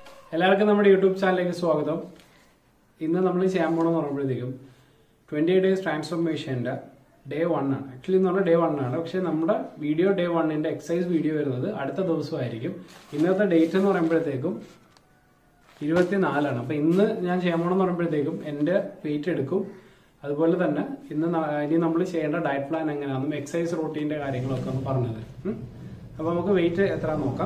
എല്ലാവർക്കും നമ്മുടെ യൂട്യൂബ് ചാനലിലേക്ക് സ്വാഗതം ഇന്ന് നമ്മൾ ചെയ്യാൻ പോകണമെന്ന് പറയുമ്പോഴത്തേക്കും ട്വന്റി ഡേയ്സ് ട്രാൻസ്ഫോർമേഷന്റെ ഡേ വൺ ആണ് ആക്ച്വലി എന്ന് പറഞ്ഞാൽ ഡേ വൺ ആണ് പക്ഷെ നമ്മുടെ വീഡിയോ ഡേ വണ്ണിന്റെ എക്സസൈസ് വീഡിയോ വരുന്നത് അടുത്ത ദിവസമായിരിക്കും ഇന്നത്തെ ഡേറ്റ് എന്ന് പറയുമ്പോഴത്തേക്കും ഇരുപത്തിനാലാണ് അപ്പൊ ഇന്ന് ഞാൻ ചെയ്യാൻ പോകണമെന്ന് പറയുമ്പോഴത്തേക്കും എന്റെ വെയിറ്റ് എടുക്കും അതുപോലെ തന്നെ ഇന്ന് ന- ഇനി നമ്മൾ ചെയ്യേണ്ട ഡയറ്റ് പ്ലാൻ എങ്ങനെയാണെന്നും എക്സസൈസ് റൂട്ടീന്റെ കാര്യങ്ങളൊക്കെ ഒന്ന് പറഞ്ഞത് അപ്പൊ നമുക്ക് വെയിറ്റ് എത്ര നോക്കാം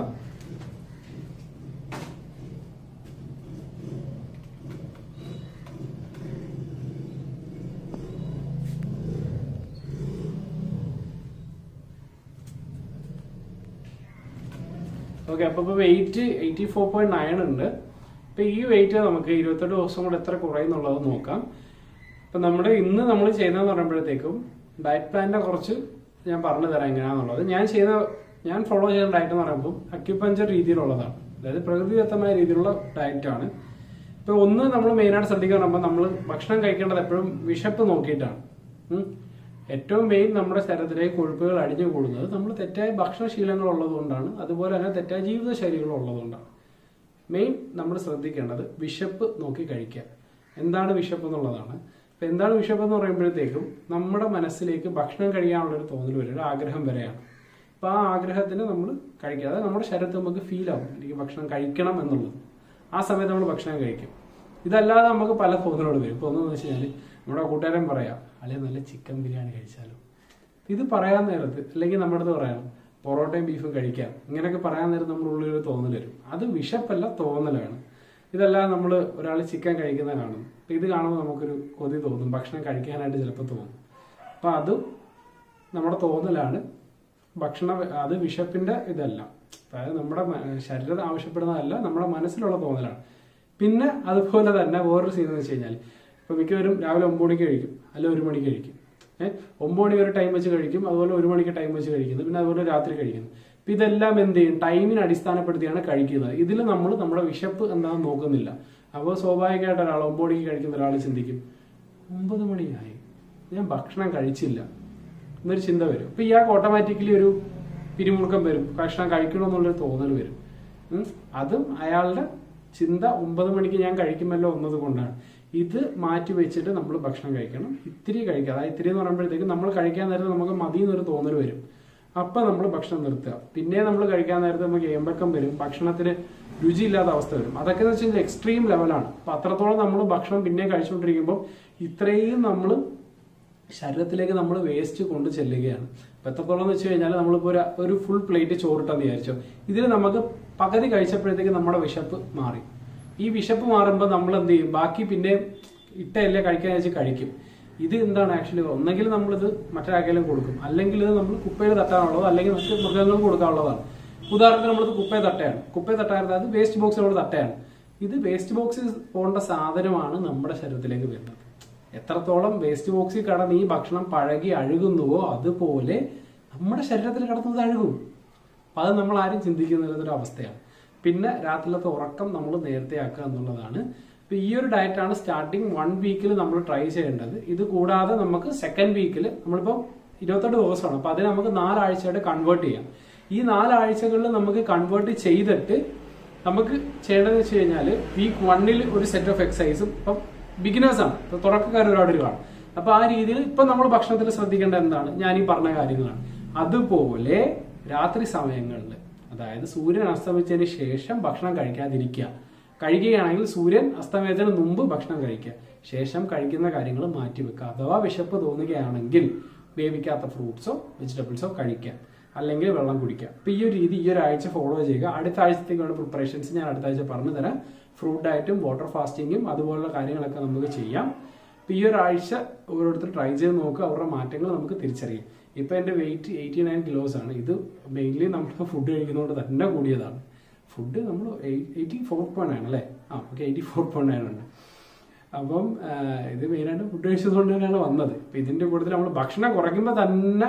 ഓക്കെ അപ്പൊ ഇപ്പൊ weight eighty four point nine ഉണ്ട് ഇപ്പൊ ഈ വെയിറ്റ് നമുക്ക് ഇരുപത്തെട്ട് ദിവസം കൊണ്ട് എത്ര കുറയുന്നുള്ളത് നോക്കാം ഇപ്പൊ നമ്മുടെ ഇന്ന് നമ്മൾ ചെയ്യുന്നതെന്ന് പറയുമ്പോഴത്തേക്കും ഡയറ്റ് പ്ലാനിന്റെ കുറച്ച് ഞാൻ പറഞ്ഞു തരാം എങ്ങനെയാണെന്നുള്ളത് ഞാൻ ചെയ്യുന്ന ഞാൻ ഫോളോ ചെയ്യുന്ന ഡയറ്റ് എന്ന് പറയുമ്പോൾ അക്യുപഞ്ചർ രീതിയിലുള്ളതാണ് അതായത് പ്രകൃതിദത്തമായ രീതിയിലുള്ള ഡയറ്റ് ആണ് ഇപ്പൊ ഒന്ന് നമ്മൾ മെയിനായിട്ട് ശ്രദ്ധിക്കാൻ പറയുമ്പോൾ നമ്മൾ ഭക്ഷണം കഴിക്കേണ്ടത് എപ്പോഴും വിശപ്പ് നോക്കിയിട്ടാണ് ഉം. ഏറ്റവും മെയിൻ നമ്മുടെ ശരീരത്തിലേക്ക് കൊഴുപ്പുകൾ അടിഞ്ഞു കൂടുന്നത് നമ്മൾ തെറ്റായ ഭക്ഷണശീലങ്ങൾ ഉള്ളതുകൊണ്ടാണ് അതുപോലെ തന്നെ തെറ്റായ ജീവിത ശൈലികൾ ഉള്ളതുകൊണ്ടാണ് മെയിൻ നമ്മൾ ശ്രദ്ധിക്കേണ്ടത് വിശപ്പ് നോക്കി കഴിക്കുക എന്താണ് വിശപ്പ് എന്നുള്ളതാണ് ഇപ്പൊ എന്താണ് വിശപ്പ് എന്ന് പറയുമ്പോഴത്തേക്കും നമ്മുടെ മനസ്സിലേക്ക് ഭക്ഷണം കഴിക്കാനുള്ള ഒരു തോന്നൽ വരും ഒരു ആഗ്രഹം വരെയാണ് അപ്പൊ ആ ആഗ്രഹത്തിന് നമ്മൾ കഴിക്കുക അതായത് നമ്മുടെ ശരീരത്തിൽ നമുക്ക് ഫീൽ ആവും എനിക്ക് ഭക്ഷണം കഴിക്കണം എന്നുള്ളത് ആ സമയത്ത് നമ്മൾ ഭക്ഷണം കഴിക്കും ഇതല്ലാതെ നമുക്ക് പല തോന്നലുകൾ വരും ഇപ്പൊ ഒന്നെന്ന് വെച്ച് കഴിഞ്ഞാൽ നമ്മുടെ കൂട്ടുകാരൻ പറയാം അല്ലെ നല്ല ചിക്കൻ ബിരിയാണി കഴിച്ചാലോ ഇത് പറയാൻ നേരത്ത് അല്ലെങ്കിൽ നമ്മുടെ അടുത്ത് പറയണം പൊറോട്ടയും ബീഫും കഴിക്കാം ഇങ്ങനെയൊക്കെ പറയാൻ നേരം നമ്മുടെ ഉള്ളിൽ ഒരു തോന്നൽ വരും അത് വിശപ്പല്ല തോന്നലാണ് ഇതല്ലാതെ നമ്മൾ ഒരാൾ ചിക്കൻ കഴിക്കുന്ന കാണും അപ്പൊ ഇത് കാണുമ്പോൾ നമുക്കൊരു കൊതി തോന്നും ഭക്ഷണം കഴിക്കാനായിട്ട് ചിലപ്പോൾ തോന്നും അപ്പൊ അതും നമ്മുടെ തോന്നലാണ് ഭക്ഷണ അത് വിശപ്പിന്റെ ഇതല്ല അതായത് നമ്മുടെ മ- ശരീരം ആവശ്യപ്പെടുന്നതല്ല നമ്മുടെ മനസ്സിലുള്ള തോന്നലാണ് പിന്നെ അതുപോലെ തന്നെ വേറൊരു സീൻ എന്ന് വെച്ച് കഴിഞ്ഞാൽ ഇപ്പൊ മിക്കവരും രാവിലെ ഒമ്പത് മണിക്ക് കഴിക്കും അല്ല ഒരു മണിക്ക് കഴിക്കും ഏഹ് ഒമ്പത് മണി വരെ ടൈം വെച്ച് കഴിക്കും അതുപോലെ ഒരു മണിക്ക് ടൈം വെച്ച് കഴിക്കുന്നു പിന്നെ അതുപോലെ രാത്രി കഴിക്കുന്നു അപ്പൊ ഇതെല്ലാം എന്ത് ചെയ്യും ടൈമിനെ അടിസ്ഥാനപ്പെടുത്തിയാണ് കഴിക്കുന്നത് ഇതിൽ നമ്മൾ നമ്മുടെ വിശപ്പ് എന്താണെന്ന് നോക്കുന്നില്ല അപ്പോൾ സ്വാഭാവികമായിട്ട് ഒരാൾ ഒമ്പത് മണിക്ക് കഴിക്കുന്ന ഒരാൾ ചിന്തിക്കും ഒമ്പത് മണിയായി ഞാൻ ഭക്ഷണം കഴിച്ചില്ല എന്നൊരു ചിന്ത വരും അപ്പൊ ഇയാൾക്ക് ഓട്ടോമാറ്റിക്കലി ഒരു പിരിമുറുക്കം വരും ഭക്ഷണം കഴിക്കണമെന്നുള്ളൊരു തോന്നൽ വരും ഉം. അതും അയാളുടെ ചിന്ത ഒമ്പത് മണിക്ക് ഞാൻ കഴിക്കുമല്ലോ എന്നത് കൊണ്ടാണ് ഇത് മാറ്റി വെച്ചിട്ട് നമ്മൾ ഭക്ഷണം കഴിക്കണം ഇത്തിരി കഴിക്കുക അതായത് ഇത്തിരി എന്ന് പറയുമ്പോഴത്തേക്ക് നമ്മൾ കഴിക്കാൻ നേരത്തെ നമുക്ക് മതി എന്നൊരു തോന്നൽ വരും അപ്പൊ നമ്മൾ ഭക്ഷണം നിർത്തുക പിന്നെ നമ്മൾ കഴിക്കാൻ നേരത്തെ നമുക്ക് ഏമ്പക്കം വരും ഭക്ഷണത്തിന് രുചിയില്ലാത്ത അവസ്ഥ വരും അതൊക്കെ എന്ന് വെച്ച് കഴിഞ്ഞാൽ എക്സ്ട്രീം ലെവലാണ് അപ്പൊ അത്രത്തോളം നമ്മൾ ഭക്ഷണം പിന്നെ കഴിച്ചുകൊണ്ടിരിക്കുമ്പോൾ ഇത്രയും നമ്മൾ ശരീരത്തിലേക്ക് നമ്മൾ വേസ്റ്റ് കൊണ്ട് ചെല്ലുകയാണ് അപ്പൊ എത്രത്തോളം എന്ന് വെച്ച് കഴിഞ്ഞാൽ നമ്മളിപ്പോ ഒരു ഒരു ഫുൾ പ്ലേറ്റ് ചോറിട്ടെന്ന് വിചാരിച്ചോ ഇതിൽ നമുക്ക് പകുതി കഴിച്ചപ്പോഴത്തേക്ക് നമ്മുടെ വിശപ്പ് മാറി ഈ വിശപ്പ് മാറുമ്പോൾ നമ്മൾ എന്ത് ചെയ്യും ബാക്കി പിന്നെ ഇട്ടയല്ലേ കഴിക്കാൻ വെച്ച് കഴിക്കും ഇത് എന്താണ് ആക്ച്വലി ഒന്നെങ്കിൽ നമ്മളിത് മറ്റൊരാൾക്കെങ്കിലും കൊടുക്കും അല്ലെങ്കിൽ ഇത് നമ്മൾ കുപ്പയിൽ തട്ടാനുള്ളത് അല്ലെങ്കിൽ മറ്റ് മൃഗങ്ങൾക്ക് കൊടുക്കാനുള്ളതാണ് ഉദാഹരണത്തിന് നമ്മളിത് കുപ്പയെ തട്ടയാണ് കുപ്പയെ തട്ടാറുണ്ട് അത് വേസ്റ്റ് ബോക്സ് നമ്മൾ തട്ടയാണ് ഇത് വേസ്റ്റ് ബോക്സിൽ പോകേണ്ട സാധനമാണ് നമ്മുടെ ശരീരത്തിലേക്ക് വരുന്നത് എത്രത്തോളം വേസ്റ്റ് ബോക്സിൽ കടന്ന് ഈ ഭക്ഷണം പഴകി അഴുകുന്നുവോ അതുപോലെ നമ്മുടെ ശരീരത്തിൽ കടന്നത് അഴുകും അപ്പൊ അത് നമ്മൾ ആരും ചിന്തിക്കുന്നില്ലാത്തൊരു അവസ്ഥയാണ് പിന്നെ രാത്രിയിലത്തെ ഉറക്കം നമ്മൾ നേരത്തെ ആക്കുക എന്നുള്ളതാണ് ഇപ്പൊ ഈ ഒരു ഡയറ്റ് ആണ് സ്റ്റാർട്ടിങ് വൺ വീക്കിൽ നമ്മൾ ട്രൈ ചെയ്യേണ്ടത് ഇത് കൂടാതെ നമുക്ക് സെക്കൻഡ് വീക്കിൽ നമ്മളിപ്പോൾ ഇരുപത്തെട്ട് ദിവസമാണ് അപ്പൊ അതിനെ നമുക്ക് നാലാഴ്ചയായിട്ട് കൺവേർട്ട് ചെയ്യാം ഈ നാലാഴ്ചകളിൽ നമുക്ക് കൺവേർട്ട് ചെയ്തിട്ട് നമുക്ക് ചെയ്യേണ്ടതെന്ന് വെച്ച് കഴിഞ്ഞാൽ വീക്ക് വണ്ണിൽ ഒരു സെറ്റ് ഓഫ് എക്സസൈസും ഇപ്പം ബിഗിനേഴ്സ് ആണ് ഇപ്പൊ തുടക്കക്കാർ ഒരുപാട് കാണും അപ്പൊ ആ രീതിയിൽ ഇപ്പൊ നമ്മൾ ഭക്ഷണത്തിൽ ശ്രദ്ധിക്കേണ്ട എന്താണ് ഞാൻ ഈ പറഞ്ഞ കാര്യങ്ങളാണ് അതുപോലെ രാത്രി സമയങ്ങളിൽ അതായത് സൂര്യൻ അസ്തമിച്ചതിന് ശേഷം ഭക്ഷണം കഴിക്കാതിരിക്കുക കഴിക്കുകയാണെങ്കിൽ സൂര്യൻ അസ്തമയത്തിന് മുമ്പ് ഭക്ഷണം കഴിക്കുക ശേഷം കഴിക്കുന്ന കാര്യങ്ങൾ മാറ്റി വെക്കുക അഥവാ വിശപ്പ് തോന്നുകയാണെങ്കിൽ വേവിക്കാത്ത ഫ്രൂട്ട്സോ വെജിറ്റബിൾസോ കഴിക്കാം അല്ലെങ്കിൽ വെള്ളം കുടിക്കാം അപ്പൊ ഈ ഒരു രീതി ഈ ഒരു ആഴ്ച ഫോളോ ചെയ്യുക അടുത്ത ആഴ്ചത്തേക്കുള്ള പ്രിപ്പറേഷൻസ് ഞാൻ അടുത്ത ആഴ്ച പറഞ്ഞു തരാം ഫ്രൂട്ട് ഡയറ്റും വാട്ടർ ഫാസ്റ്റിങ്ങും അതുപോലുള്ള കാര്യങ്ങളൊക്കെ നമുക്ക് ചെയ്യാം അപ്പൊ ഈ ഒരാഴ്ച ഓരോരുത്തർ ട്രൈ ചെയ്ത് നോക്കുക അവരുടെ മാറ്റങ്ങൾ നമുക്ക് തിരിച്ചറിയാം ഇപ്പൊ എന്റെ വെയിറ്റ് എയ്റ്റി നയൻ കിലോസ് ആണ് ഇത് മെയിൻലി നമ്മൾ ഫുഡ് കഴിക്കുന്നതുകൊണ്ട് തന്നെ കൂടിയതാണ് ഫുഡ് നമ്മൾ എയ്റ്റി ഫോർ പോയിന്റ് നയൻ അല്ലേ ആ okay eighty four point nine ഉണ്ട് അപ്പം ആ, ഇത് മെയിനായിട്ട് ഫുഡ് കഴിച്ചതുകൊണ്ട് തന്നെയാണ് വന്നത് ഇപ്പൊ ഇതിന്റെ കൂട്ടത്തിൽ നമ്മൾ ഭക്ഷണം കുറയ്ക്കുമ്പോൾ തന്നെ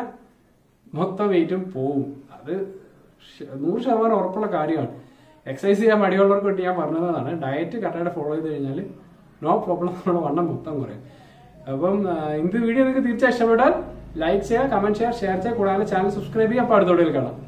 മൊത്തം വെയിറ്റും പോവും അത് ശ- നൂറ് ശതമാനം ഉറപ്പുള്ള കാര്യമാണ് എക്സസൈസ് ചെയ്യാൻ മടിയുള്ളവർക്ക് വേണ്ടി ഞാൻ പറഞ്ഞതാണ് ഡയറ്റ് കറക്റ്റായിട്ട് ഫോളോ ചെയ്ത് കഴിഞ്ഞാൽ നോ പ്രോബ്ലം നമ്മുടെ വണ്ണം മൊത്തം കുറയും അപ്പം ആ, ഇന്നത്തെ വീഡിയോ നിങ്ങൾക്ക് തീർച്ചയായും ഇഷ്ടപ്പെട്ടാൽ ലൈക്ക് ചെയ്യുക കമന്റ് ചെയ്യുക ഷെയർ ചെയ്യുക കൂടാതെ ചാനൽ സബ്സ്ക്രൈബ് ചെയ്യുക അപ്പോൾ അടുത്ത വീഡിയോയിൽ കാണാം